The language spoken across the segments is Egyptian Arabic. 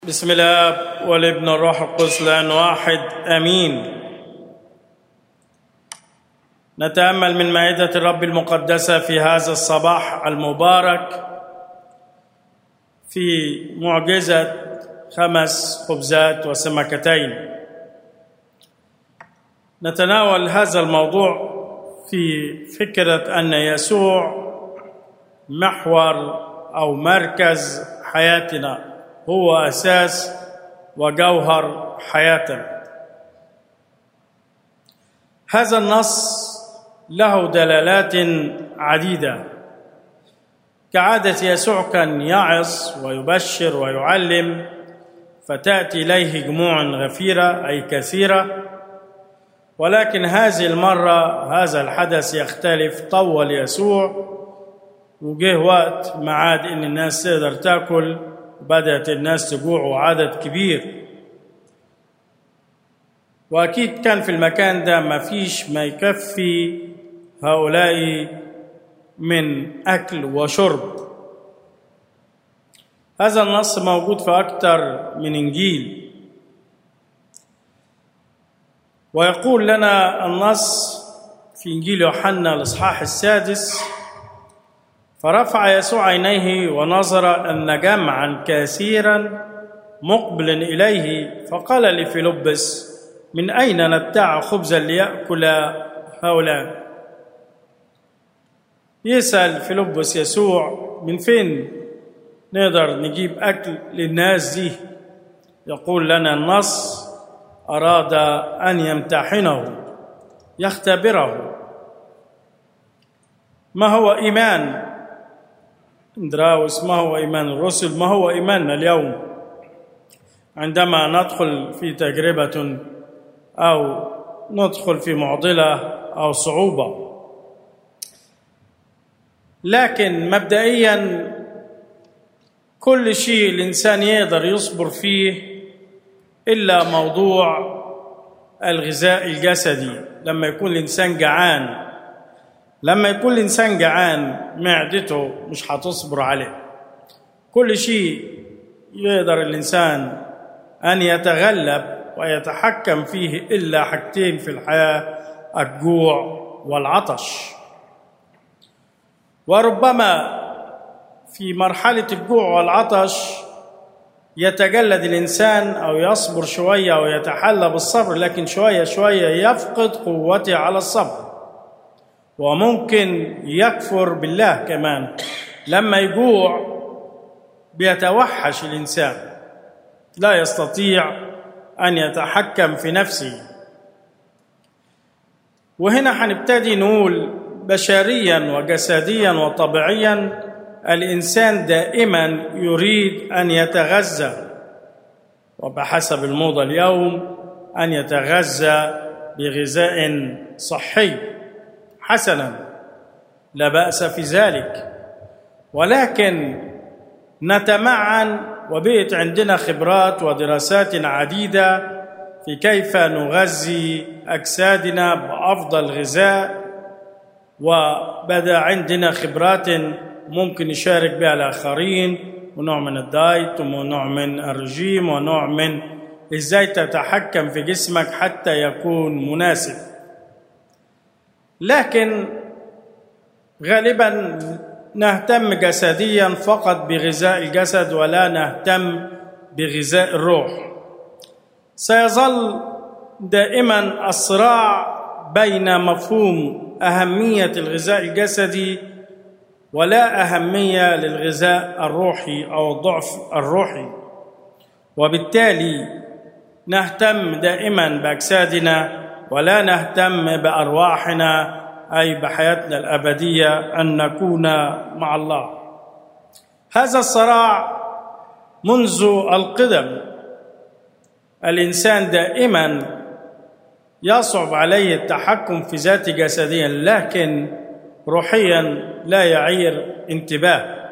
بسم الله والابن الروح القدس لان واحد امين نتامل من مائده الرب المقدسه في هذا الصباح المبارك في معجزه خمس خبزات وسمكتين نتناول هذا الموضوع في فكره ان يسوع محور او مركز حياتنا هو اساس وجوهر حياتنا هذا النص له دلالات عديده كعاده يسوع كان يعظ ويبشر ويعلم فتاتي اليه جموع غفيره اي كثيره ولكن هذه المره هذا الحدث يختلف طول يسوع وجه وقت معاد ان الناس تقدر تاكل بدأت الناس تجوع وعدد كبير وأكيد كان في المكان ده ما فيش ما يكفي هؤلاء من أكل وشرب هذا النص موجود في أكثر من إنجيل ويقول لنا النص في إنجيل يوحنا الإصحاح السادس فرفع يسوع عينيه ونظر ان جمعا كثيرا مقبل اليه فقال لفيلبس من اين نبتاع خبزا لياكل هؤلاء يسال فيلبس يسوع من فين نقدر نجيب اكل للناس دي يقول لنا النص اراد ان يمتحنه يختبره ما هو ايمان اندراوس ما هو ايمان الرسل ما هو ايماننا اليوم عندما ندخل في تجربه او ندخل في معضله او صعوبه لكن مبدئيا كل شيء الانسان يقدر يصبر فيه الا موضوع الغذاء الجسدي لما يكون الانسان جعان لما يكون الانسان جعان معدته مش هتصبر عليه كل شيء يقدر الانسان ان يتغلب ويتحكم فيه الا حاجتين في الحياه الجوع والعطش وربما في مرحله الجوع والعطش يتجلد الانسان او يصبر شويه او يتحلى بالصبر لكن شويه شويه يفقد قوته على الصبر وممكن يكفر بالله كمان لما يجوع بيتوحش الانسان لا يستطيع ان يتحكم في نفسه وهنا هنبتدي نقول بشريا وجسديا وطبيعيا الانسان دائما يريد ان يتغذى وبحسب الموضه اليوم ان يتغذى بغذاء صحي حسنا لا باس في ذلك ولكن نتمعن وبقت عندنا خبرات ودراسات عديده في كيف نغذي اجسادنا بافضل غذاء وبدا عندنا خبرات ممكن نشارك بها الاخرين ونوع من الدايت ونوع من الرجيم ونوع من ازاي تتحكم في جسمك حتى يكون مناسب لكن غالبا نهتم جسديا فقط بغذاء الجسد ولا نهتم بغذاء الروح سيظل دائما الصراع بين مفهوم اهميه الغذاء الجسدي ولا اهميه للغذاء الروحي او الضعف الروحي وبالتالي نهتم دائما باجسادنا ولا نهتم بارواحنا اي بحياتنا الابديه ان نكون مع الله هذا الصراع منذ القدم الانسان دائما يصعب عليه التحكم في ذاته جسديا لكن روحيا لا يعير انتباه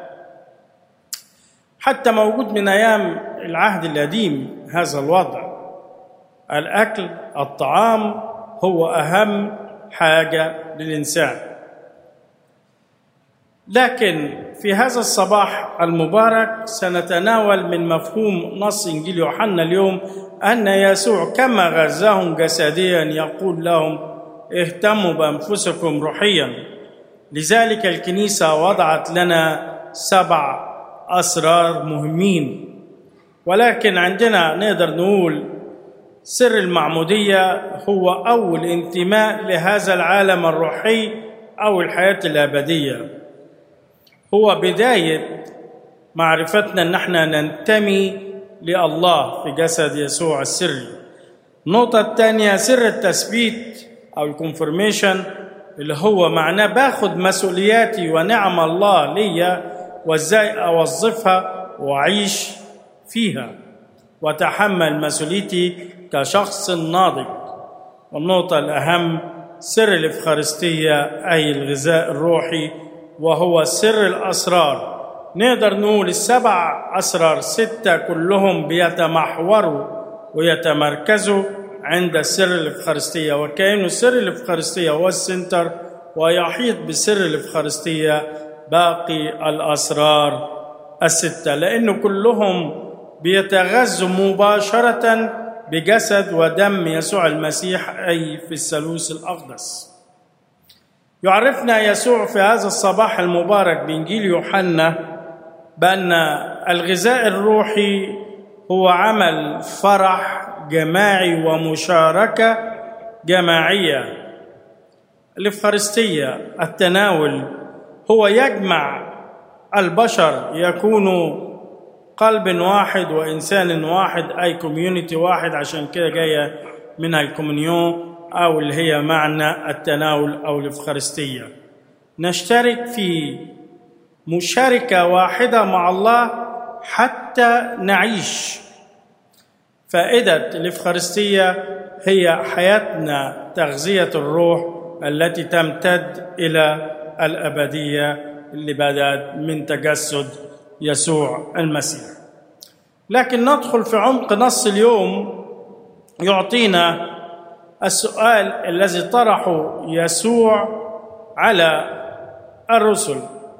حتى موجود من ايام العهد القديم هذا الوضع الاكل الطعام هو اهم حاجه للانسان لكن في هذا الصباح المبارك سنتناول من مفهوم نص انجيل يوحنا اليوم ان يسوع كما غزاهم جسديا يقول لهم اهتموا بانفسكم روحيا لذلك الكنيسه وضعت لنا سبع اسرار مهمين ولكن عندنا نقدر نقول سر المعموديه هو اول انتماء لهذا العالم الروحي او الحياه الابديه هو بدايه معرفتنا ان احنا ننتمي لله في جسد يسوع السري النقطه الثانيه سر التثبيت او الكونفرميشن اللي هو معناه باخد مسؤولياتي ونعم الله ليا وازاي اوظفها واعيش فيها واتحمل مسؤوليتي كشخص ناضج والنقطه الاهم سر الافخارستيه اي الغذاء الروحي وهو سر الاسرار نقدر نقول السبع اسرار سته كلهم بيتمحوروا ويتمركزوا عند سر الافخارستيه وكانه سر الافخارستيه هو السنتر ويحيط بسر الافخارستيه باقي الاسرار السته لانه كلهم بيتغذوا مباشره بجسد ودم يسوع المسيح اي في الثالوث الاقدس يعرفنا يسوع في هذا الصباح المبارك بانجيل يوحنا بان الغذاء الروحي هو عمل فرح جماعي ومشاركه جماعيه الافخارستيه التناول هو يجمع البشر يكونوا قلب واحد وانسان واحد اي كوميونتي واحد عشان كده جايه منها الكومنيون او اللي هي معنى التناول او الافخارستيه نشترك في مشاركه واحده مع الله حتى نعيش فائده الافخارستيه هي حياتنا تغذيه الروح التي تمتد الى الابديه اللي بدات من تجسد يسوع المسيح لكن ندخل في عمق نص اليوم يعطينا السؤال الذي طرحه يسوع على الرسل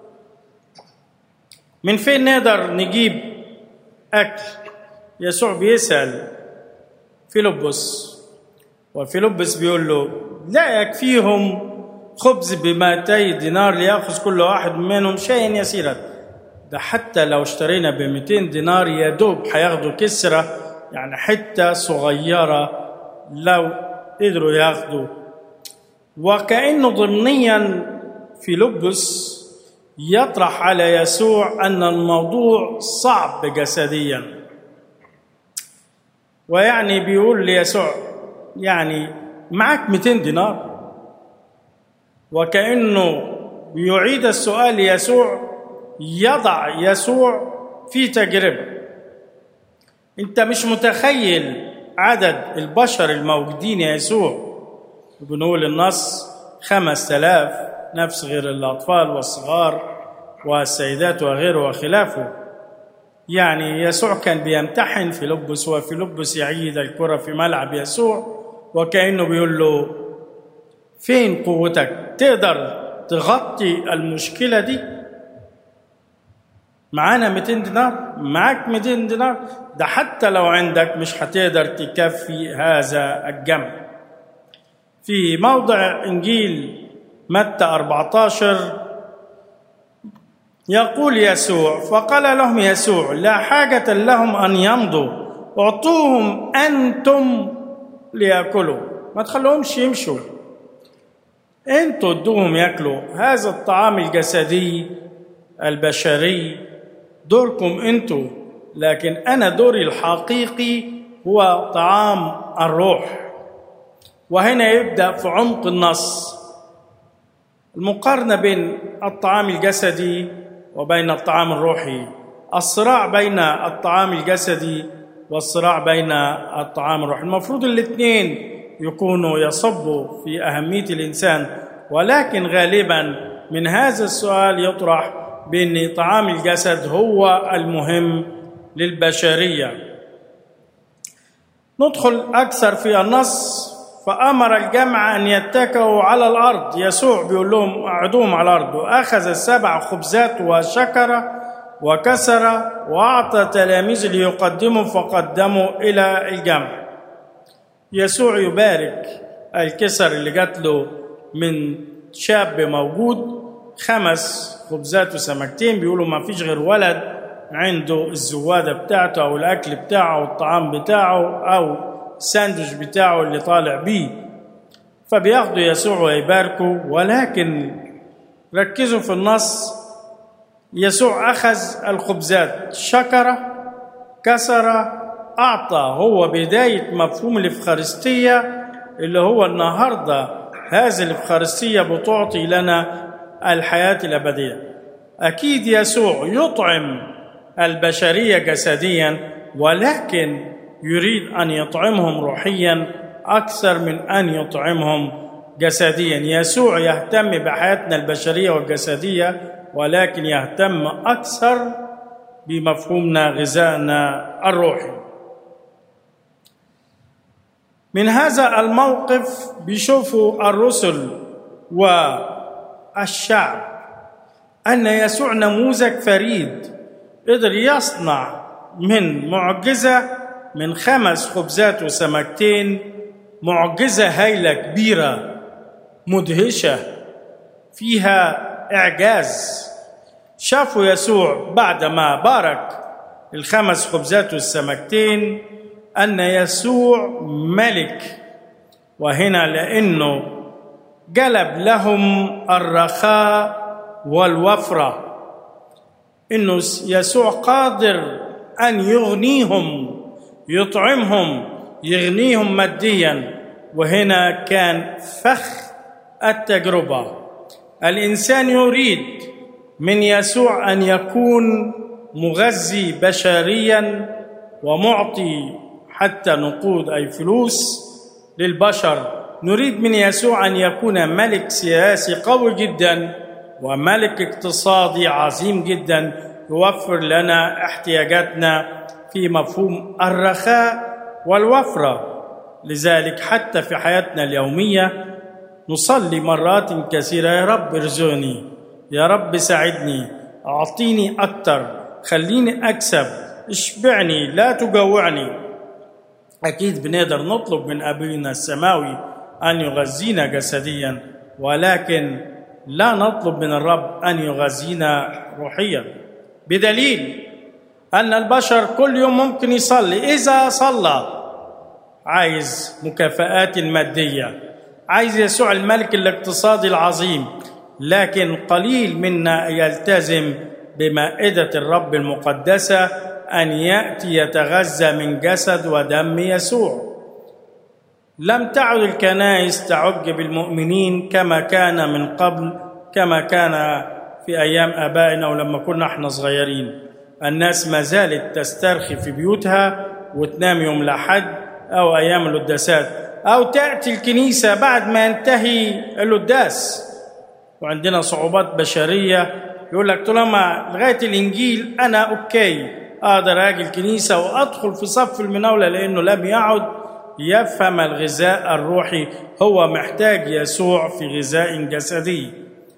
من فين نقدر نجيب اكل يسوع بيسال فيلبس وفيلبس بيقول له لا يكفيهم خبز بمائتي دينار ليأخذ كل واحد منهم شيئا يسيرا ده حتى لو اشترينا ب 200 دينار يا دوب هياخدوا كسرة يعني حتة صغيرة لو قدروا ياخدوا وكأنه ضمنيا في لبس يطرح على يسوع أن الموضوع صعب جسديا ويعني بيقول ليسوع يعني معك 200 دينار وكأنه يعيد السؤال ليسوع يضع يسوع في تجربة انت مش متخيل عدد البشر الموجودين يا يسوع بنقول النص خمس تلاف نفس غير الأطفال والصغار والسيدات وغيره وخلافه يعني يسوع كان بيمتحن في لبس وفي لبس يعيد الكرة في ملعب يسوع وكأنه بيقول له فين قوتك تقدر تغطي المشكلة دي معانا 200 دينار معاك 200 دينار ده حتى لو عندك مش هتقدر تكفي هذا الجمع في موضع انجيل متى 14 يقول يسوع فقال لهم يسوع لا حاجة لهم أن يمضوا اعطوهم أنتم ليأكلوا ما تخلوهمش يمشوا انتوا ادوهم ياكلوا هذا الطعام الجسدي البشري دوركم انتوا لكن انا دوري الحقيقي هو طعام الروح وهنا يبدا في عمق النص المقارنه بين الطعام الجسدي وبين الطعام الروحي الصراع بين الطعام الجسدي والصراع بين الطعام الروحي المفروض الاثنين يكونوا يصبوا في اهميه الانسان ولكن غالبا من هذا السؤال يطرح بان طعام الجسد هو المهم للبشريه ندخل اكثر في النص فأمر الجمع أن يتكئوا على الأرض يسوع بيقول لهم اقعدوهم على الأرض وأخذ السبع خبزات وشكر وكسر وأعطى تلاميذ ليقدموا فقدموا إلى الجمع يسوع يبارك الكسر اللي جات له من شاب موجود خمس خبزات وسمكتين بيقولوا ما فيش غير ولد عنده الزوادة بتاعته أو الأكل بتاعه أو الطعام بتاعه أو الساندوش بتاعه اللي طالع بيه فبياخدوا يسوع ويباركوا ولكن ركزوا في النص يسوع أخذ الخبزات شكر كسر أعطى هو بداية مفهوم الإفخارستية اللي هو النهاردة هذه الإفخارستية بتعطي لنا الحياة الأبدية أكيد يسوع يطعم البشرية جسديا ولكن يريد أن يطعمهم روحيا أكثر من أن يطعمهم جسديا يسوع يهتم بحياتنا البشرية والجسدية ولكن يهتم أكثر بمفهومنا غذائنا الروحي من هذا الموقف بيشوفوا الرسل والشعب أن يسوع نموذج فريد قدر يصنع من معجزة من خمس خبزات وسمكتين معجزة هايلة كبيرة مدهشة فيها إعجاز شافوا يسوع بعدما بارك الخمس خبزات والسمكتين أن يسوع ملك وهنا لأنه جلب لهم الرخاء والوفرة إنه يسوع قادر أن يغنيهم يطعمهم يغنيهم ماديا وهنا كان فخ التجربة الإنسان يريد من يسوع أن يكون مغذي بشريا ومعطي حتى نقود أي فلوس للبشر نريد من يسوع أن يكون ملك سياسي قوي جدا وملك اقتصادي عظيم جدا يوفر لنا احتياجاتنا في مفهوم الرخاء والوفرة لذلك حتى في حياتنا اليومية نصلي مرات كثيرة يا رب ارزقني يا رب ساعدني أعطيني أكثر خليني أكسب اشبعني لا تجوعني أكيد بنقدر نطلب من أبينا السماوي أن يغذينا جسديا ولكن لا نطلب من الرب أن يغذينا روحيا بدليل أن البشر كل يوم ممكن يصلي إذا صلى عايز مكافآت مادية عايز يسوع الملك الاقتصادي العظيم لكن قليل منا يلتزم بمائدة الرب المقدسة أن يأتي يتغذى من جسد ودم يسوع لم تعد الكنائس تعج بالمؤمنين كما كان من قبل كما كان في أيام آبائنا ولما كنا احنا صغيرين الناس ما زالت تسترخي في بيوتها وتنام يوم الأحد أو أيام القداسات أو تأتي الكنيسة بعد ما ينتهي القداس وعندنا صعوبات بشرية يقول لك طالما لغاية الإنجيل أنا أوكي أقدر أجي الكنيسة وأدخل في صف المناولة لأنه لم يعد يفهم الغذاء الروحي هو محتاج يسوع في غذاء جسدي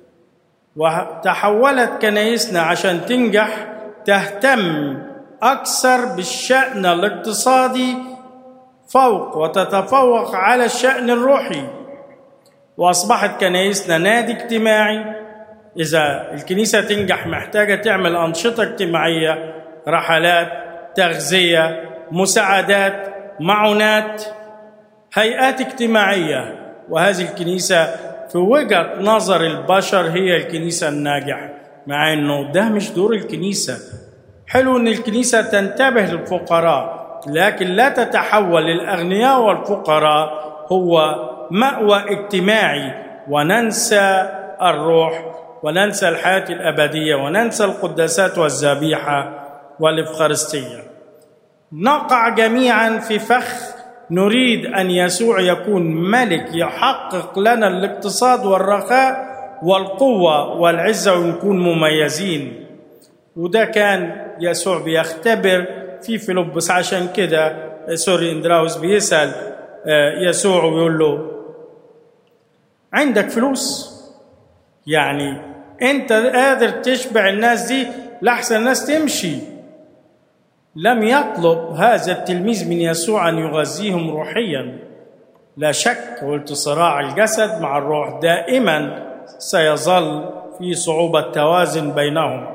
وتحولت كنايسنا عشان تنجح تهتم اكثر بالشان الاقتصادي فوق وتتفوق على الشان الروحي واصبحت كنايسنا نادي اجتماعي اذا الكنيسه تنجح محتاجه تعمل انشطه اجتماعيه رحلات تغذيه مساعدات معونات هيئات اجتماعيه وهذه الكنيسه في وجهه نظر البشر هي الكنيسه الناجحه مع انه ده مش دور الكنيسه حلو ان الكنيسه تنتبه للفقراء لكن لا تتحول للاغنياء والفقراء هو ماوى اجتماعي وننسى الروح وننسى الحياه الابديه وننسى القداسات والذبيحه والافخارستيه نقع جميعا في فخ نريد ان يسوع يكون ملك يحقق لنا الاقتصاد والرخاء والقوه والعزه ونكون مميزين وده كان يسوع بيختبر في فيلبس عشان كده سوري اندراوس بيسال يسوع ويقول له عندك فلوس يعني انت قادر تشبع الناس دي لحسن الناس تمشي لم يطلب هذا التلميذ من يسوع ان يغذيهم روحيا لا شك قلت صراع الجسد مع الروح دائما سيظل في صعوبه توازن بينهما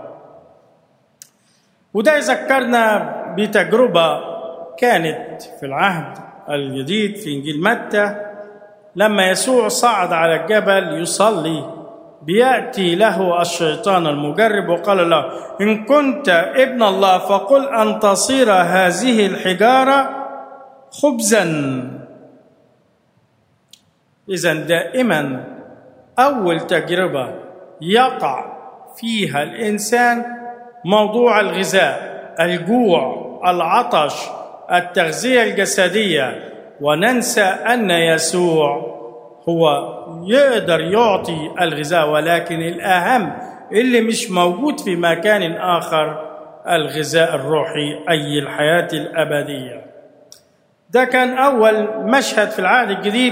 وده يذكرنا بتجربه كانت في العهد الجديد في انجيل متى لما يسوع صعد على الجبل يصلي بياتي له الشيطان المجرب وقال له ان كنت ابن الله فقل ان تصير هذه الحجاره خبزا اذا دائما اول تجربه يقع فيها الانسان موضوع الغذاء الجوع العطش التغذيه الجسديه وننسى ان يسوع هو يقدر يعطي الغذاء ولكن الاهم اللي مش موجود في مكان اخر الغذاء الروحي اي الحياه الابديه ده كان اول مشهد في العهد الجديد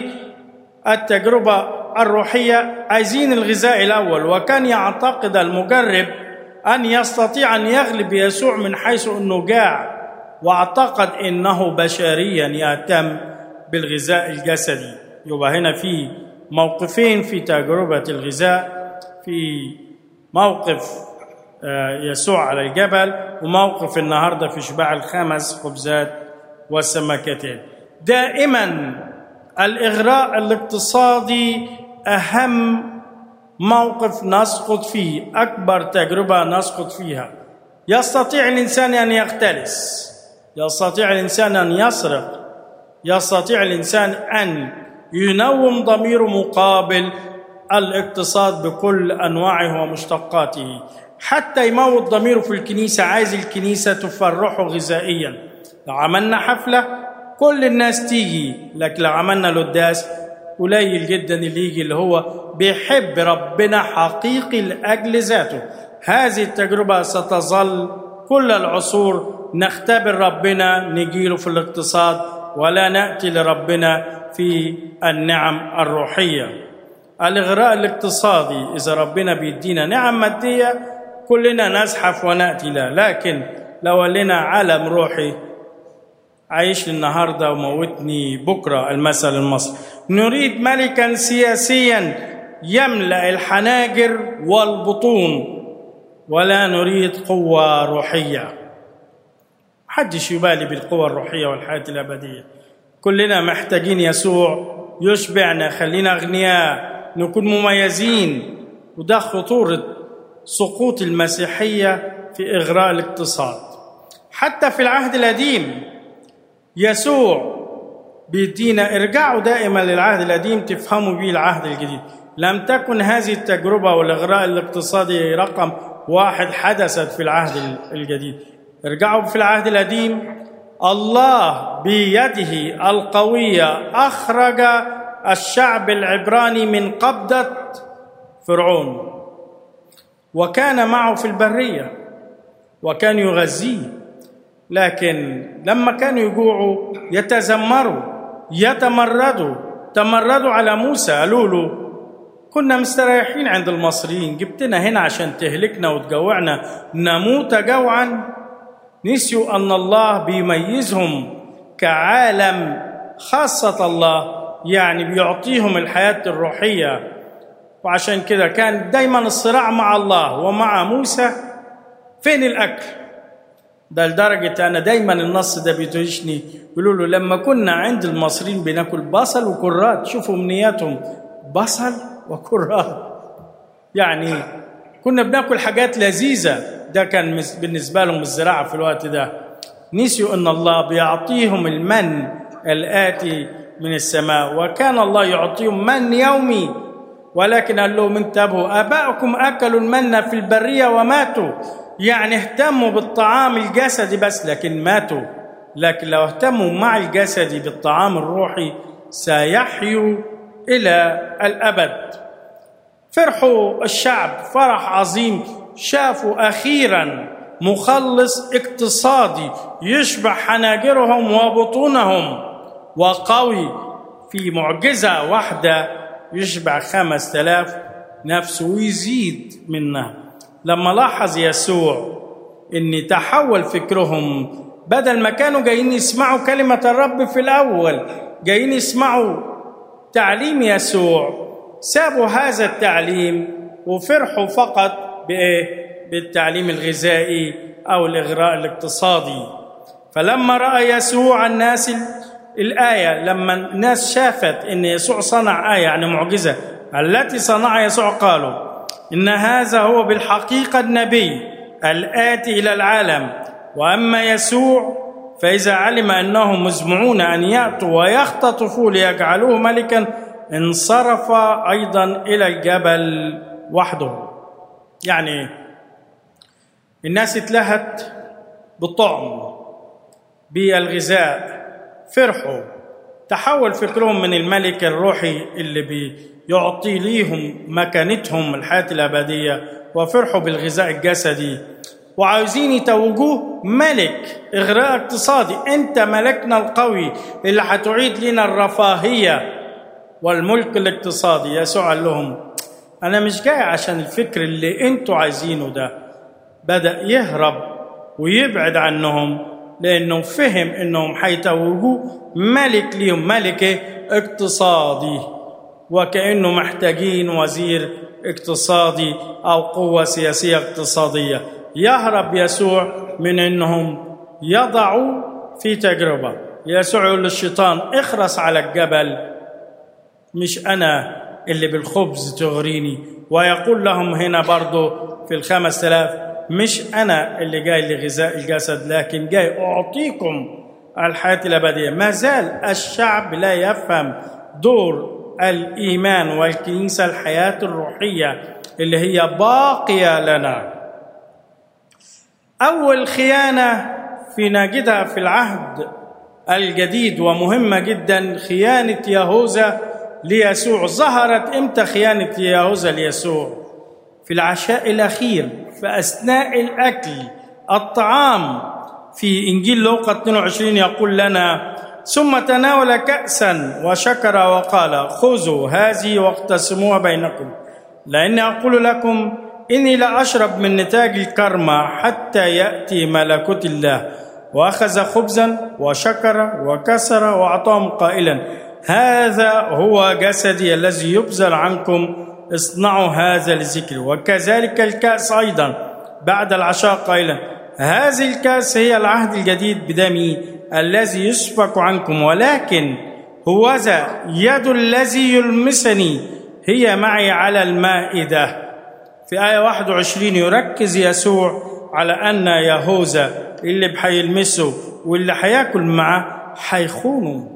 التجربه الروحيه عايزين الغذاء الاول وكان يعتقد المجرب ان يستطيع ان يغلب يسوع من حيث انه جاع واعتقد انه بشريا يهتم بالغذاء الجسدي يبقى هنا في موقفين في تجربه الغذاء في موقف يسوع على الجبل وموقف النهارده في شباع الخمس خبزات والسمكتين دائما الاغراء الاقتصادي اهم موقف نسقط فيه اكبر تجربه نسقط فيها يستطيع الانسان ان يختلس يستطيع الانسان ان يسرق يستطيع الانسان ان ينوم ضميره مقابل الاقتصاد بكل انواعه ومشتقاته حتى يموت ضميره في الكنيسه عايز الكنيسه تفرحه غذائيا لو عملنا حفله كل الناس تيجي لكن لو عملنا القداس قليل جدا اللي يجي اللي هو بيحب ربنا حقيقي لاجل ذاته هذه التجربه ستظل كل العصور نختبر ربنا نجيله في الاقتصاد ولا ناتي لربنا في النعم الروحيه الاغراء الاقتصادي اذا ربنا بيدينا نعم ماديه كلنا نزحف وناتي له لكن لو لنا عالم روحي عايش النهارده وموتني بكره المثل المصري نريد ملكا سياسيا يملا الحناجر والبطون ولا نريد قوه روحيه محدش يبالي بالقوة الروحية والحياة الأبدية كلنا محتاجين يسوع يشبعنا خلينا أغنياء نكون مميزين وده خطورة سقوط المسيحية في إغراء الاقتصاد حتى في العهد القديم يسوع بيدينا ارجعوا دائما للعهد القديم تفهموا به العهد الجديد لم تكن هذه التجربة والإغراء الاقتصادي رقم واحد حدثت في العهد الجديد ارجعوا في العهد القديم الله بيده القوية أخرج الشعب العبراني من قبضة فرعون وكان معه في البرية وكان يغذيه لكن لما كانوا يجوعوا يتذمروا يتمردوا تمردوا على موسى قالوا له كنا مستريحين عند المصريين جبتنا هنا عشان تهلكنا وتجوعنا نموت جوعا نسيوا ان الله بيميزهم كعالم خاصه الله يعني بيعطيهم الحياه الروحيه وعشان كده كان دايما الصراع مع الله ومع موسى فين الاكل ده لدرجة أنا دايما النص ده بيدهشني يقولوا له لما كنا عند المصريين بناكل بصل وكرات شوفوا أمنياتهم بصل وكرات يعني كنا بناكل حاجات لذيذة ده كان بالنسبة لهم الزراعة في الوقت ده نسيوا أن الله بيعطيهم المن الآتي من السماء وكان الله يعطيهم من يومي ولكن قال لهم انتبهوا آباؤكم أكلوا المن في البرية وماتوا يعني اهتموا بالطعام الجسدي بس لكن ماتوا لكن لو اهتموا مع الجسدي بالطعام الروحي سيحيوا الى الابد فرحوا الشعب فرح عظيم شافوا اخيرا مخلص اقتصادي يشبع حناجرهم وبطونهم وقوي في معجزة واحدة يشبع خمس تلاف نفس ويزيد منها لما لاحظ يسوع ان تحول فكرهم بدل ما كانوا جايين يسمعوا كلمة الرب في الأول جايين يسمعوا تعليم يسوع سابوا هذا التعليم وفرحوا فقط بإيه؟ بالتعليم الغذائي أو الإغراء الاقتصادي فلما رأى يسوع الناس الآية لما الناس شافت أن يسوع صنع آية يعني معجزة التي صنعها يسوع قالوا إن هذا هو بالحقيقة النبي الآتي إلى العالم وأما يسوع فإذا علم أنهم مزمعون أن يأتوا ويختطفوا ليجعلوه ملكا انصرف أيضا إلى الجبل وحده يعني الناس اتلهت بالطعم بالغذاء فرحوا تحول فكرهم من الملك الروحي اللي بيعطي ليهم مكانتهم الحياة الأبدية وفرحوا بالغذاء الجسدي وعاوزين يتوجوه ملك إغراء اقتصادي أنت ملكنا القوي اللي هتعيد لنا الرفاهية والملك الاقتصادي يسوع قال لهم أنا مش جاي عشان الفكر اللي أنتوا عايزينه ده بدأ يهرب ويبعد عنهم لأنه فهم أنهم هيتوجوه ملك ليهم ملك اقتصادي وكأنه محتاجين وزير اقتصادي أو قوة سياسية اقتصادية يهرب يسوع من أنهم يضعوا في تجربة يسوع يقول للشيطان اخرس على الجبل مش أنا اللي بالخبز تغريني ويقول لهم هنا برضو في الخمس تلاف مش أنا اللي جاي لغذاء الجسد لكن جاي أعطيكم الحياة الأبدية ما زال الشعب لا يفهم دور الإيمان والكنيسة الحياة الروحية اللي هي باقية لنا أول خيانة في نجدها في العهد الجديد ومهمة جدا خيانة يهوذا ليسوع ظهرت امتى خيانة يهوذا ليسوع في العشاء الأخير في أثناء الأكل الطعام في إنجيل لوقا 22 يقول لنا ثم تناول كأسا وشكر وقال خذوا هذه واقتسموها بينكم لأني أقول لكم إني لا أشرب من نتاج الكرمة حتى يأتي ملكوت الله وأخذ خبزا وشكر وكسر وأعطاهم قائلا هذا هو جسدي الذي يبذل عنكم اصنعوا هذا لذكري وكذلك الكأس أيضا بعد العشاء قائلا هذه الكأس هي العهد الجديد بدمي الذي يسفك عنكم ولكن هوذا يد الذي يلمسني هي معي على المائدة في آية 21 يركز يسوع على أن يهوذا اللي بحيلمسه واللي هياكل معه هيخونه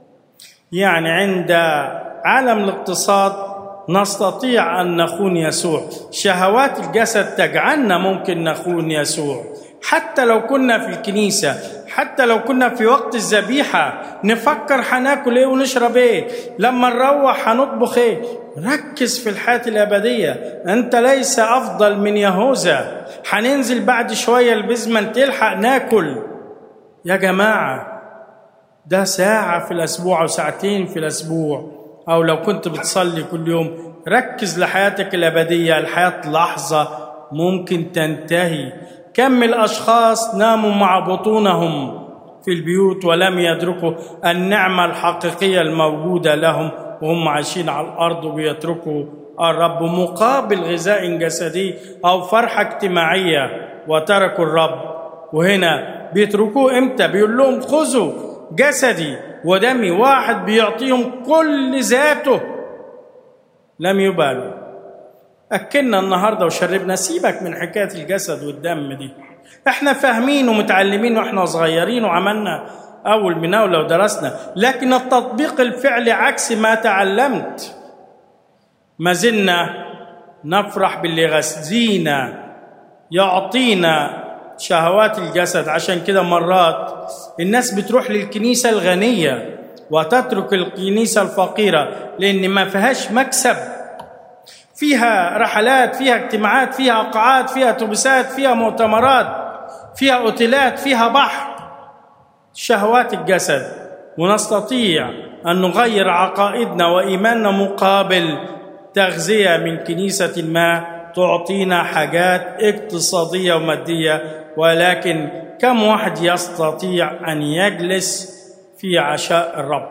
يعني عند عالم الاقتصاد نستطيع أن نخون يسوع شهوات الجسد تجعلنا ممكن نخون يسوع حتى لو كنا في الكنيسة حتى لو كنا في وقت الذبيحة نفكر هناكل ايه ونشرب ايه لما نروح هنطبخ ايه ركز في الحياة الأبدية أنت ليس أفضل من يهوذا هننزل بعد شوية البزمن تلحق ناكل يا جماعة ده ساعة في الأسبوع أو ساعتين في الأسبوع أو لو كنت بتصلي كل يوم ركز لحياتك الأبدية الحياة لحظة ممكن تنتهي كم من الأشخاص ناموا مع بطونهم في البيوت ولم يدركوا النعمة الحقيقية الموجودة لهم وهم عايشين على الأرض وبيتركوا الرب مقابل غذاء جسدي أو فرحة اجتماعية وتركوا الرب وهنا بيتركوه امتى بيقول لهم خذوا جسدي ودمي واحد بيعطيهم كل ذاته لم يبالوا أكلنا النهاردة وشربنا سيبك من حكاية الجسد والدم دي احنا فاهمين ومتعلمين واحنا صغيرين وعملنا أول مناولة ودرسنا لكن التطبيق الفعلي عكس ما تعلمت ما زلنا نفرح باللي غزينا يعطينا شهوات الجسد عشان كده مرات الناس بتروح للكنيسة الغنية وتترك الكنيسة الفقيرة لأن ما فيهاش مكسب فيها رحلات فيها اجتماعات فيها قاعات فيها اتوبيسات فيها مؤتمرات فيها اوتيلات فيها بحر شهوات الجسد ونستطيع ان نغير عقائدنا وايماننا مقابل تغذيه من كنيسه ما تعطينا حاجات اقتصاديه وماديه ولكن كم واحد يستطيع ان يجلس في عشاء الرب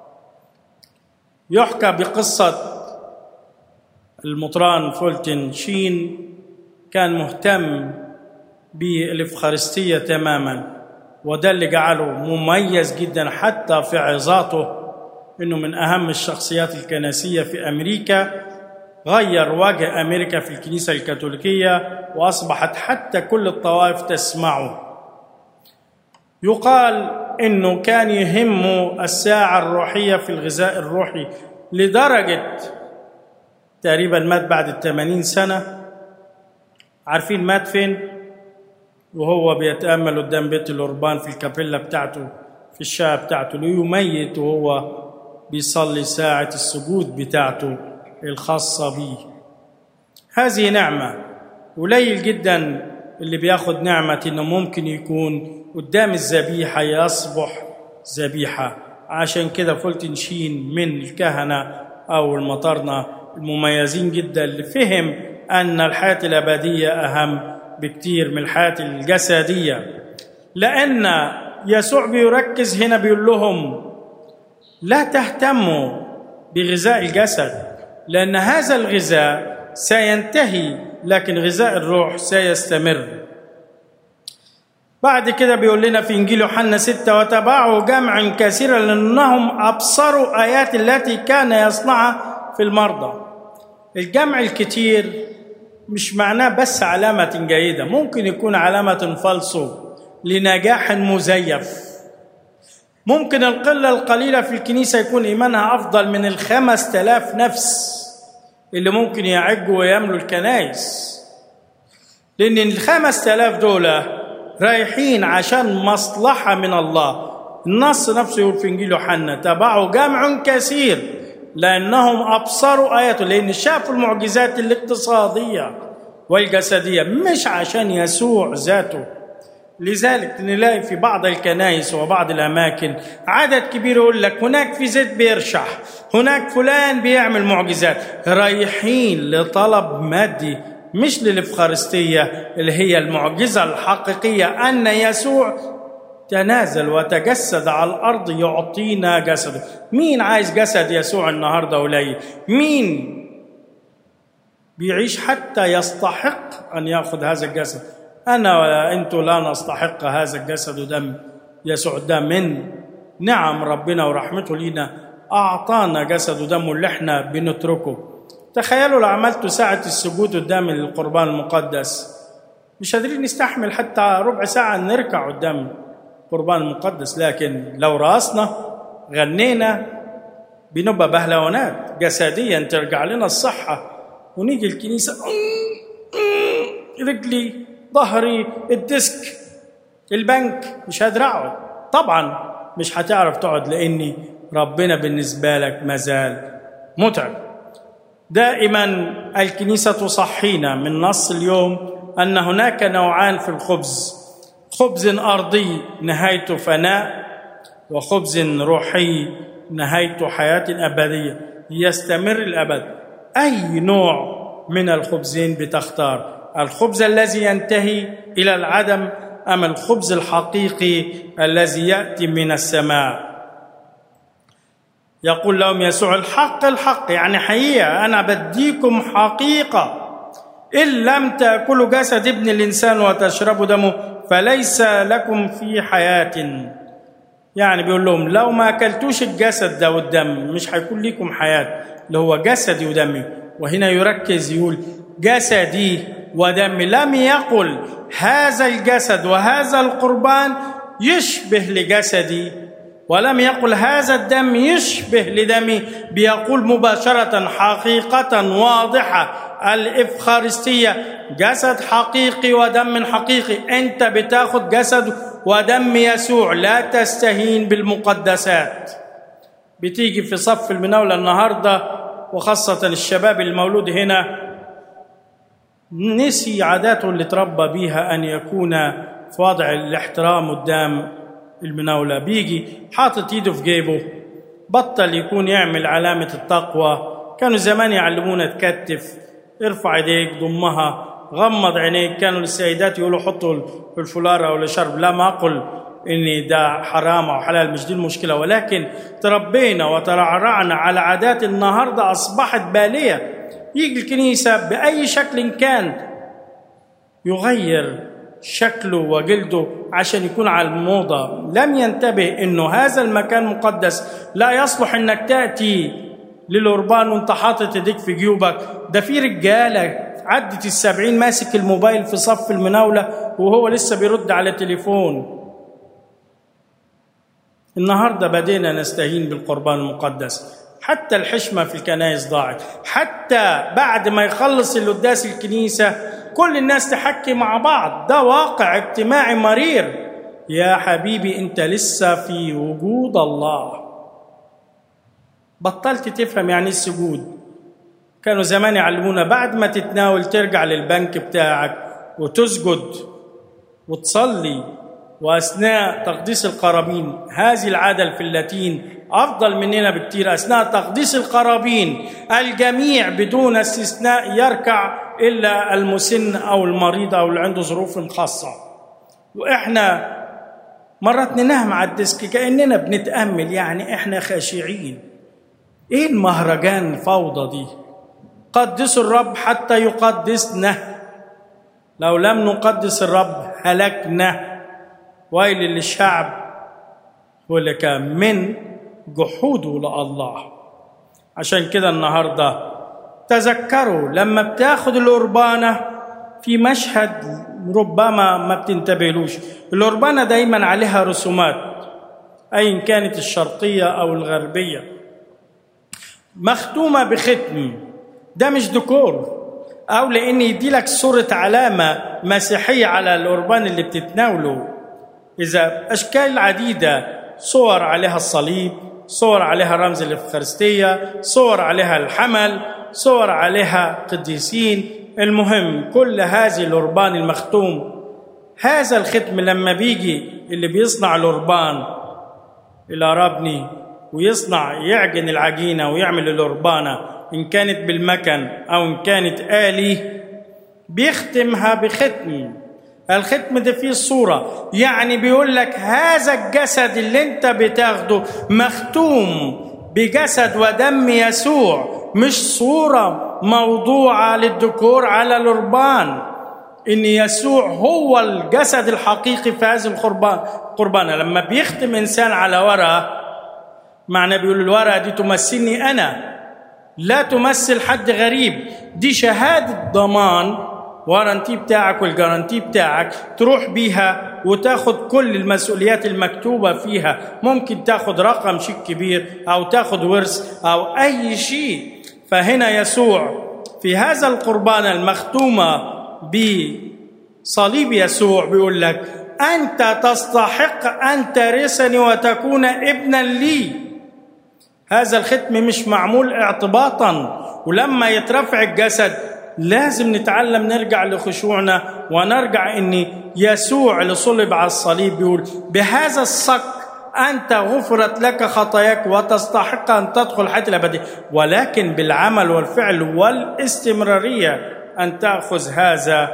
يحكى بقصه المطران فولتن شين كان مهتم بالإفخارستية تماما وده اللي جعله مميز جدا حتى في عظاته انه من اهم الشخصيات الكنسيه في امريكا غير وجه امريكا في الكنيسه الكاثوليكيه واصبحت حتى كل الطوائف تسمعه يقال انه كان يهمه الساعه الروحيه في الغذاء الروحي لدرجه تقريبا مات بعد الثمانين سنه عارفين مات فين وهو بيتامل قدام بيت الأربان في الكابيلا بتاعته في الشقه بتاعته ليميت وهو بيصلي ساعه السجود بتاعته الخاصه بيه هذه نعمه قليل جدا اللي بياخد نعمه انه ممكن يكون قدام الذبيحه يصبح ذبيحه عشان كده فولتنشين من الكهنه او المطارنه المميزين جدا اللي فهم ان الحياه الابديه اهم بكتير من الحياه الجسديه لان يسوع بيركز هنا بيقول لهم لا تهتموا بغذاء الجسد لان هذا الغذاء سينتهي لكن غذاء الروح سيستمر بعد كده بيقول لنا في انجيل يوحنا ستة وتبعوا جمعا كثيرا لانهم ابصروا ايات التي كان يصنعها في المرضى الجمع الكتير مش معناه بس علامة جيدة ممكن يكون علامة فالصو لنجاح مزيف ممكن القلة القليلة في الكنيسة يكون إيمانها أفضل من الخمس تلاف نفس اللي ممكن يعجوا ويملوا الكنائس لأن الخمس تلاف دول رايحين عشان مصلحة من الله النص نفسه يقول في إنجيل يوحنا تبعوا جمع كثير لأنهم أبصروا آياته لأن شافوا المعجزات الاقتصادية والجسدية مش عشان يسوع ذاته لذلك نلاقي في بعض الكنائس وبعض الأماكن عدد كبير يقول لك هناك في زيت بيرشح هناك فلان بيعمل معجزات رايحين لطلب مادي مش للإفخارستية اللي هي المعجزة الحقيقية أن يسوع تنازل وتجسد على الارض يعطينا جسده مين عايز جسد يسوع النهارده قليل مين بيعيش حتى يستحق ان ياخذ هذا الجسد انا ولا انتم لا نستحق هذا الجسد ودم يسوع ده من نعم ربنا ورحمته لينا اعطانا جسد ودمه اللي احنا بنتركه تخيلوا لو عملتوا ساعه السجود قدام القربان المقدس مش قادرين نستحمل حتى ربع ساعه نركع قدام القربان المقدس لكن لو راسنا غنينا بنبقى بهلوانات جسديا ترجع لنا الصحة ونيجي الكنيسة رجلي ظهري الديسك البنك مش قادر اقعد طبعا مش هتعرف تقعد لاني ربنا بالنسبه لك مازال متعب دائما الكنيسه تصحينا من نص اليوم ان هناك نوعان في الخبز خبز ارضي نهايته فناء وخبز روحي نهايته حياه ابديه يستمر الابد اي نوع من الخبزين بتختار الخبز الذي ينتهي الى العدم ام الخبز الحقيقي الذي ياتي من السماء يقول لهم يسوع الحق الحق يعني حقيقه انا بديكم حقيقه ان لم تاكلوا جسد ابن الانسان وتشربوا دمه فليس لكم في حياه يعني بيقول لهم لو ما اكلتوش الجسد ده والدم مش هيكون لكم حياه اللي هو جسدي ودمي وهنا يركز يقول جسدي ودمي لم يقل هذا الجسد وهذا القربان يشبه لجسدي ولم يقل هذا الدم يشبه لدمي بيقول مباشرة حقيقة واضحة الإفخارستية جسد حقيقي ودم حقيقي أنت بتاخد جسد ودم يسوع لا تستهين بالمقدسات بتيجي في صف المناولة النهاردة وخاصة الشباب المولود هنا نسي عاداته اللي تربى بيها أن يكون في وضع الاحترام قدام المناولة بيجي حاطط ايده في جيبه بطل يكون يعمل علامة التقوى كانوا زمان يعلمونا تكتف ارفع ايديك ضمها غمض عينيك كانوا السيدات يقولوا حطوا في الفلارة أو الشرب لا ما أقول إن ده حرام أو حلال مش دي المشكلة ولكن تربينا وترعرعنا على عادات النهاردة أصبحت بالية يجي الكنيسة بأي شكل كان يغير شكله وجلده عشان يكون على الموضة لم ينتبه انه هذا المكان مقدس لا يصلح انك تأتي للأربان وانت حاطط ايديك في جيوبك ده في رجالة عدت السبعين ماسك الموبايل في صف المناولة وهو لسه بيرد على تليفون النهاردة بدينا نستهين بالقربان المقدس حتى الحشمة في الكنائس ضاعت حتى بعد ما يخلص القداس الكنيسة كل الناس تحكي مع بعض ده واقع اجتماعي مرير يا حبيبي انت لسه في وجود الله بطلت تفهم يعني السجود كانوا زمان يعلمونا بعد ما تتناول ترجع للبنك بتاعك وتسجد وتصلي واثناء تقديس القرابين هذه العاده في اللاتين افضل مننا بكثير اثناء تقديس القرابين الجميع بدون استثناء يركع الا المسن او المريض او اللي عنده ظروف خاصه واحنا مرات ننام على الديسك كاننا بنتامل يعني احنا خاشعين ايه المهرجان الفوضى دي قدسوا الرب حتى يقدسنا لو لم نقدس الرب هلكنا ويل للشعب ولك من جحوده لله عشان كده النهارده تذكروا لما بتاخد القربانه في مشهد ربما ما بتنتبهلوش القربانه دايما عليها رسومات ايا كانت الشرقيه او الغربيه مختومه بختم ده مش ديكور او لان يدي لك صوره علامه مسيحيه على القربان اللي بتتناوله اذا اشكال عديده صور عليها الصليب صور عليها رمز الافخارستيه صور عليها الحمل صور عليها قديسين المهم كل هذه القربان المختوم هذا الختم لما بيجي اللي بيصنع القربان الى ربني ويصنع يعجن العجينه ويعمل القربانه ان كانت بالمكن او ان كانت الي بيختمها بختم الختم ده فيه الصورة يعني بيقول لك هذا الجسد اللي انت بتاخده مختوم بجسد ودم يسوع مش صورة موضوعة للديكور على القربان ان يسوع هو الجسد الحقيقي في هذه القربان قربانة لما بيختم انسان على ورقة معنى بيقول الورقة دي تمثلني انا لا تمثل حد غريب دي شهادة ضمان وارنتي بتاعك والجارنتي بتاعك تروح بيها وتاخد كل المسؤوليات المكتوبة فيها ممكن تاخد رقم شيك كبير أو تاخد ورث أو أي شيء فهنا يسوع في هذا القربان المختومة بصليب يسوع بيقول لك أنت تستحق أن ترثني وتكون ابنا لي هذا الختم مش معمول اعتباطا ولما يترفع الجسد لازم نتعلم نرجع لخشوعنا ونرجع ان يسوع اللي صلب على الصليب بيقول بهذا الصك انت غفرت لك خطاياك وتستحق ان تدخل حياه الابديه ولكن بالعمل والفعل والاستمراريه ان تاخذ هذا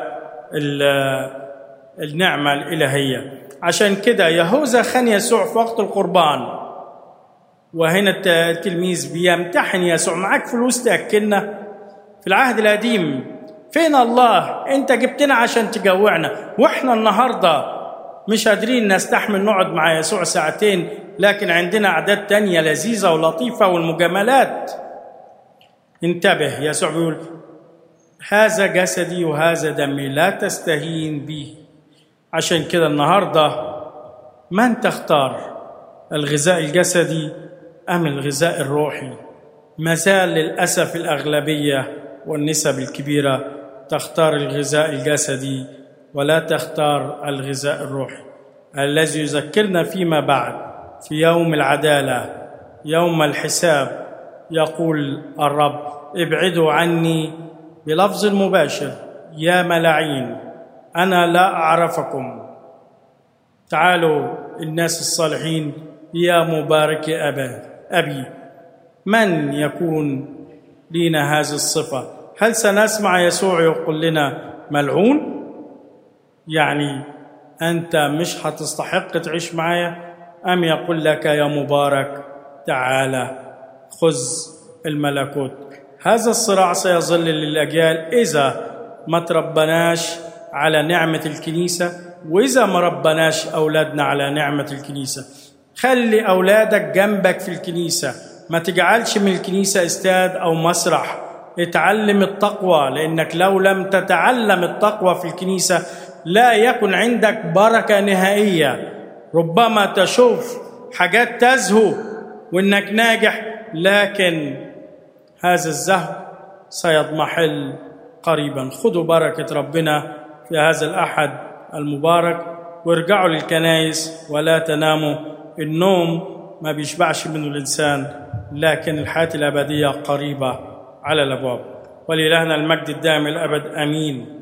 النعمه الالهيه عشان كده يهوذا خان يسوع في وقت القربان وهنا التلميذ بيمتحن يسوع معاك فلوس تاكلنا في العهد القديم فين الله انت جبتنا عشان تجوعنا واحنا النهارده مش قادرين نستحمل نقعد مع يسوع ساعتين لكن عندنا اعداد تانية لذيذه ولطيفه والمجاملات انتبه يسوع بيقول هذا جسدي وهذا دمي لا تستهين به عشان كده النهارده من تختار الغذاء الجسدي ام الغذاء الروحي ما زال للاسف الاغلبيه والنسب الكبيره تختار الغذاء الجسدي ولا تختار الغذاء الروحي الذي يذكرنا فيما بعد في يوم العداله يوم الحساب يقول الرب ابعدوا عني بلفظ مباشر يا ملاعين انا لا اعرفكم تعالوا الناس الصالحين يا مبارك ابا ابي من يكون لينا هذه الصفه هل سنسمع يسوع يقول لنا ملعون يعني انت مش هتستحق تعيش معايا ام يقول لك يا مبارك تعالى خذ الملكوت هذا الصراع سيظل للاجيال اذا ما تربناش على نعمه الكنيسه واذا ما ربناش اولادنا على نعمه الكنيسه خلي اولادك جنبك في الكنيسه ما تجعلش من الكنيسه استاد او مسرح اتعلم التقوى لانك لو لم تتعلم التقوى في الكنيسه لا يكن عندك بركه نهائيه ربما تشوف حاجات تزهو وانك ناجح لكن هذا الزهو سيضمحل قريبا خذوا بركه ربنا في هذا الاحد المبارك وارجعوا للكنائس ولا تناموا النوم ما بيشبعش منه الانسان لكن الحياه الابديه قريبه على الابواب ولإلهنا المجد الدائم الابد امين